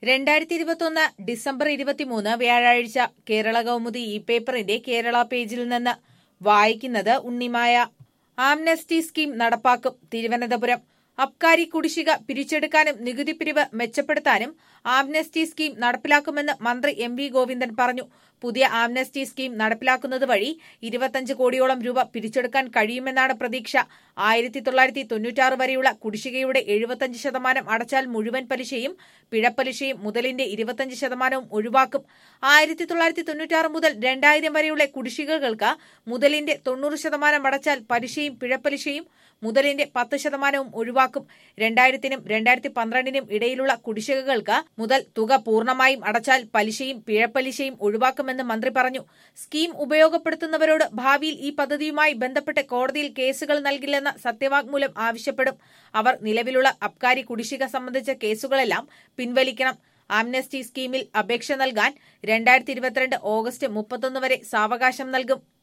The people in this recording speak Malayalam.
രണ്ടായിരത്തി ഇരുപത്തൊന്ന് ഡിസംബർ ഇരുപത്തിമൂന്ന് വ്യാഴാഴ്ച കേരള കൗമുദി ഇ പേപ്പറിന്റെ കേരള പേജിൽ നിന്ന് വായിക്കുന്നത് ഉണ്ണിമായ ആംനസ്റ്റി സ്കീം നടപ്പാക്കും തിരുവനന്തപുരം അബ്കാരി കുടിശ്ശിക പിരിച്ചെടുക്കാനും നികുതി പിരിവ് മെച്ചപ്പെടുത്താനും ആംനസ്റ്റി സ്കീം നടപ്പിലാക്കുമെന്ന് മന്ത്രി എം വി ഗോവിന്ദൻ പറഞ്ഞു പുതിയ ആംനസ്റ്റി സ്കീം നടപ്പിലാക്കുന്നത് വഴി ഇരുപത്തഞ്ച് കോടിയോളം രൂപ പിരിച്ചെടുക്കാൻ കഴിയുമെന്നാണ് പ്രതീക്ഷ ആയിരത്തി തൊള്ളായിരത്തി തൊണ്ണൂറ്റാറ് വരെയുള്ള കുടിശ്ശികയുടെ എഴുപത്തഞ്ച് ശതമാനം അടച്ചാൽ മുഴുവൻ പലിശയും പിഴപ്പലിശയും മുതലിന്റെ ഇരുപത്തഞ്ച് ശതമാനവും ഒഴിവാക്കും ആയിരത്തി തൊള്ളായിരത്തി തൊണ്ണൂറ്റാറ് മുതൽ രണ്ടായിരം വരെയുള്ള കുടിശ്ശികകൾക്ക് മുതലിന്റെ തൊണ്ണൂറ് ശതമാനം അടച്ചാൽ പലിശയും പിഴപ്പലിശയും മുതലിന്റെ പത്ത് ശതമാനവും ഒഴിവാക്കും രണ്ടായിരത്തിനും രണ്ടായിരത്തി പന്ത്രണ്ടിനും ഇടയിലുള്ള കുടിശ്ശികകൾക്ക് മുതൽ തുക പൂർണ്ണമായും അടച്ചാൽ പലിശയും പിഴപ്പലിശയും ഒഴിവാക്കുമെന്ന് മന്ത്രി പറഞ്ഞു സ്കീം ഉപയോഗപ്പെടുത്തുന്നവരോട് ഭാവിയിൽ ഈ പദ്ധതിയുമായി ബന്ധപ്പെട്ട് കോടതിയിൽ കേസുകൾ നൽകില്ലെന്ന സത്യവാങ്മൂലം ആവശ്യപ്പെടും അവർ നിലവിലുള്ള അബ്കാരി കുടിശ്ശിക സംബന്ധിച്ച കേസുകളെല്ലാം പിൻവലിക്കണം ആംനസ്റ്റി സ്കീമിൽ അപേക്ഷ നൽകാൻ രണ്ടായിരത്തി ഇരുപത്തിരണ്ട് ഓഗസ്റ്റ് മുപ്പത്തൊന്ന് വരെ സാവകാശം നൽകും